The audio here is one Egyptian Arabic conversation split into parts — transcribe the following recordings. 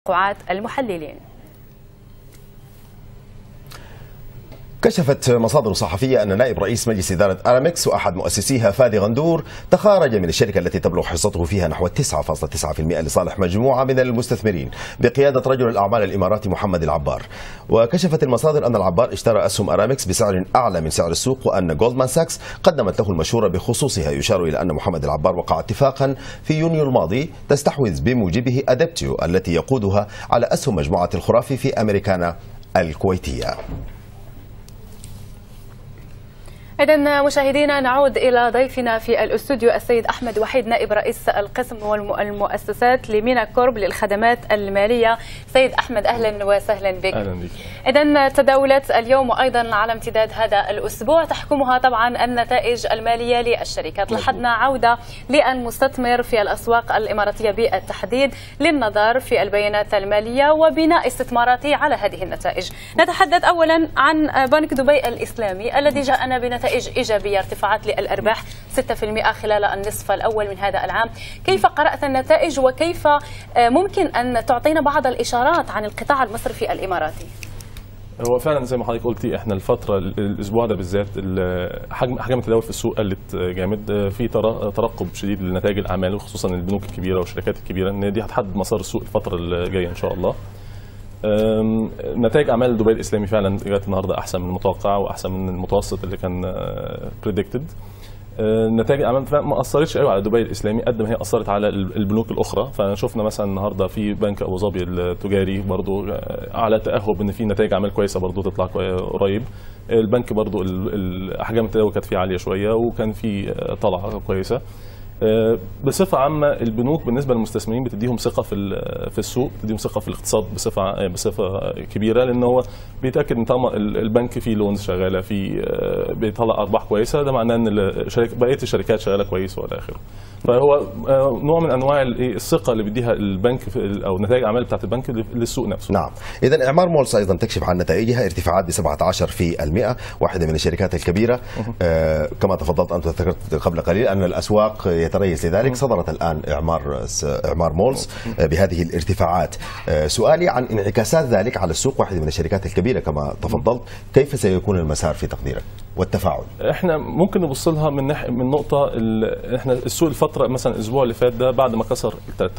توقعات المحللين كشفت مصادر صحفية أن نائب رئيس مجلس إدارة أرامكس وأحد مؤسسيها فادي غندور تخارج من الشركة التي تبلغ حصته فيها نحو 9.9% لصالح مجموعة من المستثمرين بقيادة رجل الأعمال الإماراتي محمد العبار وكشفت المصادر أن العبار اشترى أسهم أرامكس بسعر أعلى من سعر السوق وأن جولدمان ساكس قدمت له المشورة بخصوصها يشار إلى أن محمد العبار وقع اتفاقا في يونيو الماضي تستحوذ بموجبه أدبتيو التي يقودها على أسهم مجموعة الخرافي في أمريكانا الكويتية إذا مشاهدينا نعود إلى ضيفنا في الاستوديو السيد أحمد وحيد نائب رئيس القسم والمؤسسات لمينا كورب للخدمات المالية سيد أحمد أهلا وسهلا بك اهلا بك إذا تداولت اليوم وأيضا على امتداد هذا الأسبوع تحكمها طبعا النتائج المالية للشركات لاحظنا عودة للمستثمر في الأسواق الإماراتية بالتحديد للنظر في البيانات المالية وبناء استثماراته على هذه النتائج نتحدث أولا عن بنك دبي الإسلامي الذي جاءنا بنتائج إيجابية ارتفاعات للأرباح 6% خلال النصف الأول من هذا العام كيف قرأت النتائج وكيف ممكن أن تعطينا بعض الإشارات عن القطاع المصرفي الإماراتي هو فعلا زي ما حضرتك قلتي احنا الفتره الاسبوع ده بالذات ال- حجم احجام التداول في السوق قلت جامد في تر- ترقب شديد لنتائج الاعمال وخصوصا البنوك الكبيره والشركات الكبيره ان دي هتحدد مسار السوق الفتره اللي جايه ان شاء الله أم، نتائج اعمال دبي الاسلامي فعلا جت النهارده احسن من المتوقع واحسن من المتوسط اللي كان بريدكتد نتائج الاعمال فعلاً ما اثرتش قوي على دبي الاسلامي قد ما هي اثرت على ال- البنوك الاخرى فشفنا مثلا النهارده في بنك ابو ظبي التجاري برضو آه، على تاهب ان في نتائج اعمال كويسه برضو تطلع كوي- قريب البنك برضو ال- ال- احجام التداول كانت فيه عاليه شويه وكان في آه، طلعه كويسه آه، بصفة عامة البنوك بالنسبة للمستثمرين بتديهم ثقة في ال- في السوق بتديهم ثقة في الاقتصاد بصفة ع- بصفة كبيرة لأن هو بيتأكد إن طالما ال- البنك فيه لونز شغالة فيه آه، بيطلع أرباح كويسة ده معناه إن الشركة بقية الشركات شغالة كويس وإلى آخره فهو آه، نوع من أنواع ال- إيه، الثقة اللي بيديها البنك في ال- أو نتائج الأعمال بتاعت البنك للسوق نفسه نعم إذا إعمار مولس أيضا تكشف عن نتائجها ارتفاعات ب 17 في المئة واحدة من الشركات الكبيرة آه كما تفضلت أنت ذكرت قبل قليل أن الأسواق يتريث لذلك صدرت الآن إعمار س- إعمار مولس آه بهذه الارتفاعات آه سؤالي عن انعكاسات ذلك على السوق واحدة من الشركات الكبيرة كما تفضلت كيف سيكون المسار في تقديرك والتفاعل احنا ممكن نبص لها من ناحيه من نقطه ال- احنا السوق الفتره مثلا الاسبوع اللي فات ده بعد ما كسر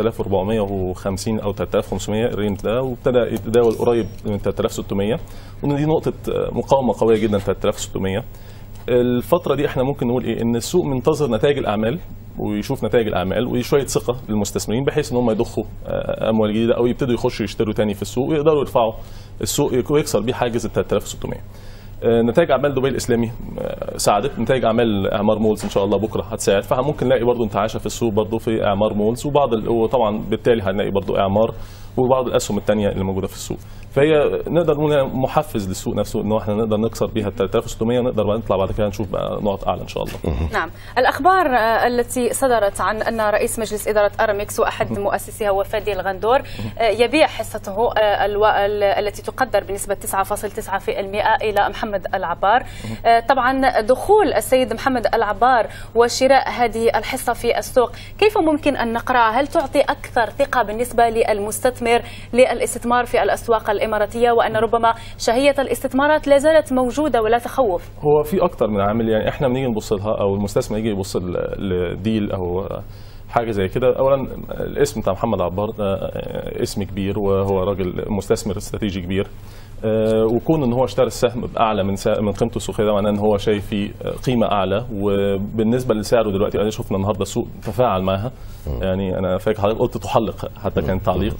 3450 او 3500 الرينج ده وابتدى يتداول قريب من 3600 وان دي نقطه مقاومه قويه جدا 3600 الفتره دي احنا ممكن نقول ايه ان السوق منتظر نتائج الاعمال ويشوف نتائج الاعمال وشويه ثقه للمستثمرين بحيث ان هم يضخوا آه، اموال جديده او يبتدوا يخشوا يشتروا تاني في السوق ويقدروا يرفعوا السوق ويكسر بيه حاجز ال 3600 آه، نتائج اعمال دبي الاسلامي آه، ساعدت نتائج اعمال اعمار مولز ان شاء الله بكره هتساعد فممكن نلاقي برضو انتعاشه في السوق برضو في اعمار مولز وبعض ال- وطبعا بالتالي هنلاقي برضو اعمار وبعض الاسهم الثانيه اللي موجوده في السوق فهي نقدر نقول محفز للسوق نفسه ان احنا نقدر نكسر بيها ال 3600 ونقدر بقى نطلع بعد كده نشوف بقى نقط اعلى ان شاء الله نعم الأخبار آه، التي صدرت عن أن رئيس مجلس إدارة أرامكس وأحد مؤسسيها هو فادي الغندور آه، يبيع حصته آه، الو- ال- التي تقدر بنسبة 9.9% إلى محمد العبار آه، طبعا دخول السيد محمد العبار وشراء هذه الحصة في السوق كيف ممكن أن نقرأها هل تعطي أكثر ثقة بالنسبة للمستثمر للاستثمار في الأسواق الإماراتية وأن ربما شهية الاستثمارات لا زالت موجودة ولا تخوف هو في اكتر من عامل يعني احنا بنيجي نبص لها او المستثمر يجي يبص ل- لديل او حاجه زي كده اولا الاسم بتاع محمد عبار ده اسم كبير وهو راجل مستثمر استراتيجي كبير آه، وكون ان هو اشترى السهم باعلى من سا- من قيمته السوقيه ده معناه ان هو شايف فيه قيمه اعلى وبالنسبه لسعره دلوقتي انا شفنا النهارده السوق تفاعل معاها يعني انا فاكر حضرتك قلت تحلق حتى كان تعليق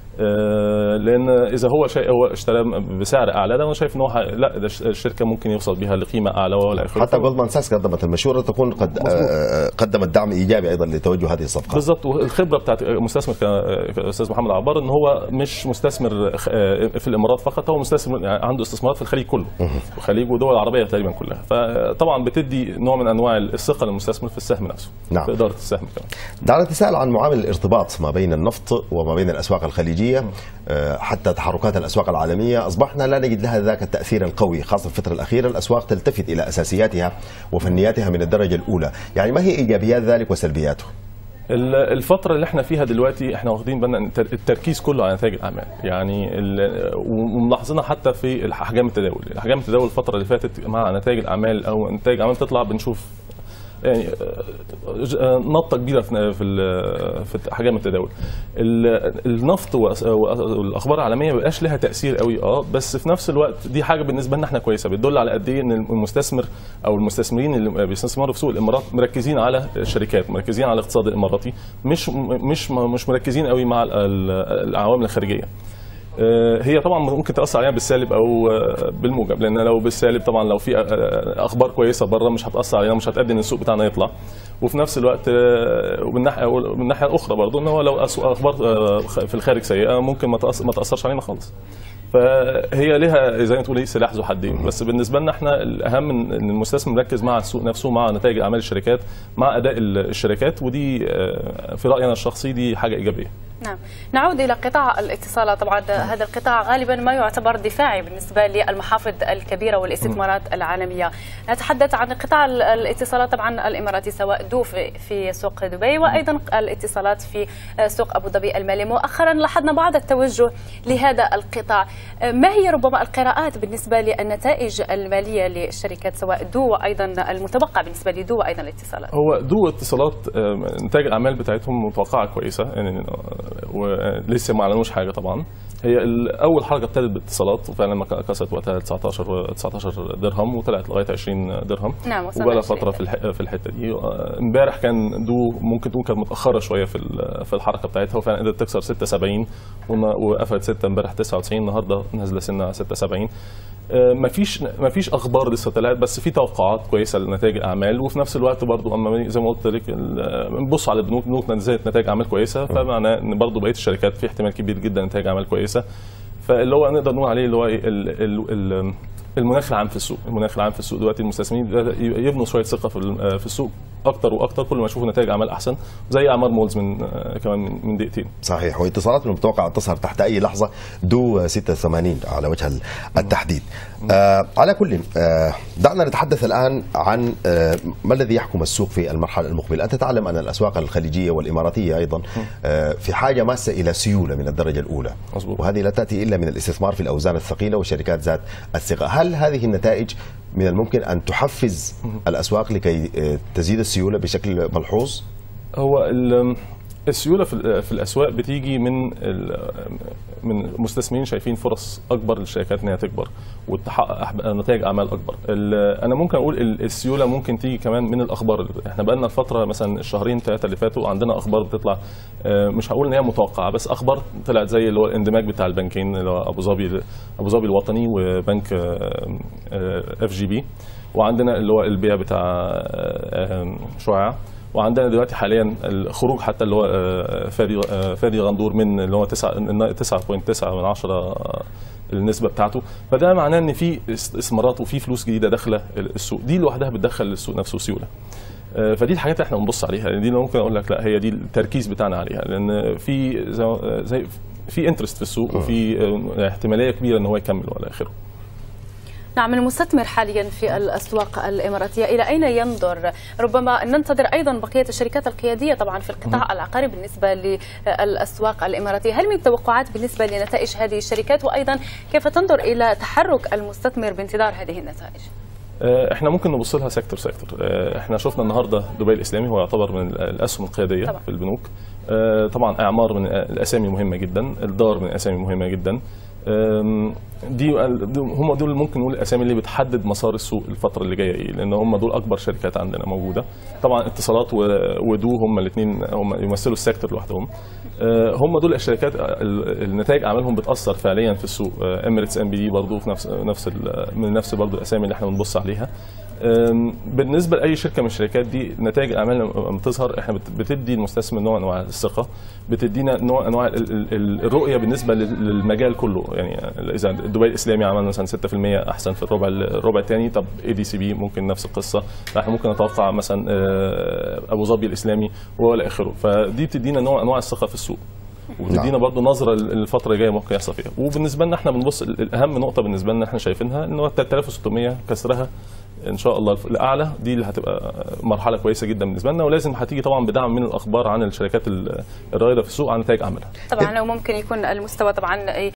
آه، لان اذا هو شيء هو اشترى بسعر اعلى ده انا شايف ان هو ح- لا ده الش- الشركه ممكن يوصل بيها لقيمه اعلى ولا اخره حتى جولدمان ساكس قدمت المشورة تكون قد آه، قدمت دعم إيجابي أيضا لتوجه هذه الصفقة بالظبط والخبره بتاعت مستثمر ك- كاستاذ محمد عبار ان هو مش مستثمر خ- في الامارات فقط هو مستثمر يعني عنده استثمارات في الخليج كله الخليج ودول العربيه تقريبا كلها فطبعا بتدي نوع من انواع الثقه للمستثمر في السهم نفسه نعم. في اداره السهم كمان دعنا نتساءل عن معامل الارتباط ما بين النفط وما بين الأسواق الخليجية آه، حتى تحركات الأسواق العالمية أصبحنا لا نجد لها ذاك التأثير القوي خاصة في الفترة الأخيرة الأسواق تلتفت إلى أساسياتها وفنياتها من الدرجة الأولى يعني ما هي إيجابيات ذلك وسلبياته؟ ال- الفترة اللي احنا فيها دلوقتي احنا واخدين بالنا إن التر- التركيز كله على نتائج الاعمال، يعني ال- وملاحظينها حتى في احجام التداول، احجام التداول الفترة اللي فاتت مع نتائج الاعمال او نتائج اعمال تطلع بنشوف يعني ج- نطه كبيره في في ال- في احجام التداول ال- النفط وأس- والاخبار العالميه ما بقاش لها تاثير قوي اه بس في نفس الوقت دي حاجه بالنسبه لنا احنا كويسه بتدل على قد ايه ان المستثمر او المستثمرين اللي بيستثمروا في سوق الامارات مركزين على الشركات مركزين على الاقتصاد الاماراتي مش مش مش مركزين قوي مع ال- ال- العوامل الخارجيه آه، هي طبعا ممكن تاثر عليها بالسالب او آه، بالموجب لان لو بالسالب طبعا لو في آه، اخبار كويسه بره مش هتاثر علينا مش هتؤدي ان السوق بتاعنا يطلع وفي نفس الوقت آه، ومن ناحيه ومن الناحيه الاخرى برضه ان هو لو أس- اخبار آه، في الخارج سيئه ممكن ما تأث- ما تاثرش علينا خالص فهي لها زي ما تقول ايه سلاح ذو حدين بس بالنسبه لنا احنا الاهم ان إن المستثمر مركز مع السوق نفسه مع نتائج اعمال الشركات مع اداء الشركات ودي آه، في رايي انا الشخصي دي حاجه ايجابيه نعم نعود إلى قطاع الاتصالات طبعا هذا القطاع غالبا ما يعتبر دفاعي بالنسبة للمحافظ الكبيرة والاستثمارات العالمية نتحدث عن قطاع ال- الاتصالات طبعا الإماراتي سواء دو في, في سوق دبي وأيضا الاتصالات في سوق أبو ظبي المالي مؤخرا لاحظنا بعض التوجه لهذا القطاع ما هي ربما القراءات بالنسبة للنتائج المالية للشركات سواء دو وأيضا المتوقع بالنسبة لدو وأيضا الاتصالات هو دو اتصالات آه، نتائج الاعمال بتاعتهم متوقعه كويسه يعني آه، ولسه ما اعلنوش حاجه طبعا هي ال- اول حركه ابتدت باتصالات وفعلا ما كسرت وقتها 19 19 درهم وطلعت لغايه 20 درهم نعم، وصلنا وبقى 20 فتره في الح- في الحته دي آه، امبارح كان دو ممكن تكون كانت متاخره شويه في ال- في الحركه بتاعتها وفعلا قدرت تكسر 76 وما- وقفلت 6 امبارح 99 النهارده نازله سنه 76 ما فيش ما فيش اخبار لسه طلعت بس في توقعات كويسه لنتائج الاعمال وفي نفس الوقت برضو اما زي ما قلت لك ال- بنبص على البنوك البنوك نزلت نتائج اعمال كويسه فمعناه ان برضو بقيه الشركات في احتمال كبير جدا نتائج اعمال كويسه فاللي هو نقدر نقول عليه اللي هو إيه ال- ال- ال- المناخ العام في السوق المناخ العام في السوق دلوقتي المستثمرين بدأ يبنوا شويه ثقه في ال- في السوق اكتر واكتر كل ما يشوفوا نتائج اعمال احسن زي اعمار مولز من آه، كمان من- من دقيقتين صحيح واتصالات من المتوقع أن تظهر تحت أي لحظة دو 86 على وجه التحديد آه على كل آه دعنا نتحدث الآن عن آه ما الذي يحكم السوق في المرحلة المقبلة أنت تعلم أن الأسواق الخليجية والإماراتية أيضا آه في حاجة ماسة إلى سيولة من الدرجة الأولى مظبوط. وهذه لا تأتي إلا من الاستثمار في الأوزان الثقيلة والشركات ذات الثقة هل هذه النتائج من الممكن أن تحفز الأسواق لكي آه، تزيد السيولة بشكل ملحوظ؟ هو ال- السيوله في ال- في الاسواق بتيجي من ال- من مستثمرين شايفين فرص اكبر للشركات انها تكبر وتحقق أحب- نتائج اعمال اكبر ال- انا ممكن اقول ال- السيوله ممكن تيجي كمان من الاخبار احنا بقالنا فتره مثلا الشهرين ثلاثه اللي فاتوا عندنا اخبار بتطلع آه، مش هقول ان هي متوقعه بس اخبار طلعت زي اللي هو الاندماج بتاع البنكين اللي هو ابو ظبي ابو ظبي الوطني وبنك اف جي بي وعندنا اللي هو البيع بتاع آه، آه، شعاع وعندنا دلوقتي حاليا الخروج حتى اللي هو آه، فادي آه، فادي غندور من اللي هو 9 9.9 من 10 النسبه بتاعته فده معناه ان في استثمارات وفي فلوس جديده داخله السوق دي لوحدها بتدخل السوق نفسه سيوله آه، فدي الحاجات اللي احنا بنبص عليها يعني دي اللي ممكن اقول لك لا هي دي التركيز بتاعنا عليها لان في زي, زي في انترست في السوق وفي آه، احتماليه كبيره ان هو يكمل والى اخره نعم المستثمر حاليا في الاسواق الاماراتيه الى اين ينظر؟ ربما ننتظر ايضا بقيه الشركات القياديه طبعا في القطاع العقاري بالنسبه للاسواق الاماراتيه، هل من توقعات بالنسبه لنتائج هذه الشركات وايضا كيف تنظر الى تحرك المستثمر بانتظار هذه النتائج؟ آه، احنا ممكن نبص لها سيكتور سيكتور آه، احنا شفنا النهارده دبي الاسلامي هو يعتبر من الاسهم القياديه طبعا. في البنوك آه، طبعا اعمار من الاسامي مهمه جدا الدار من الاسامي مهمه جدا آم، دي دي- هم دول ممكن نقول الاسامي اللي بتحدد مسار السوق الفتره اللي جايه ايه لان هم دول اكبر شركات عندنا موجوده طبعا اتصالات و- ودو هم الاثنين هم يمثلوا السيكتور لوحدهم آه، هم دول الشركات ال- النتائج اعمالهم بتاثر فعليا في السوق اميريتس ام بي دي برضه في نفس نفس ال- من نفس برضه الاسامي اللي احنا بنبص عليها أم، بالنسبه لاي شركه من الشركات دي نتائج الاعمال لما بتظهر احنا بت- بتدي المستثمر نوع من انواع الثقه بتدينا نوع من انواع ال- ال- ال- الرؤيه بالنسبه لل- للمجال كله يعني اذا دبي الاسلامي عمل مثلا 6% احسن في الربع الربع الثاني طب اي دي سي بي ممكن نفس القصه احنا ممكن نتوقع مثلا آه، ابو ظبي الاسلامي والى اخره فدي بتدينا نوع من انواع الثقه في السوق وبتدينا برضه نظره للفتره الجايه ممكن يحصل فيها وبالنسبه لنا احنا بنبص الاهم نقطه بالنسبه لنا احنا شايفينها ان هو 3600 كسرها ان شاء الله الاعلى دي اللي هتبقى مرحله كويسه جدا بالنسبه لنا ولازم هتيجي طبعا بدعم من الاخبار عن الشركات ال- الرائده في السوق عن نتائج اعمالها طبعا وممكن يكون المستوى طبعا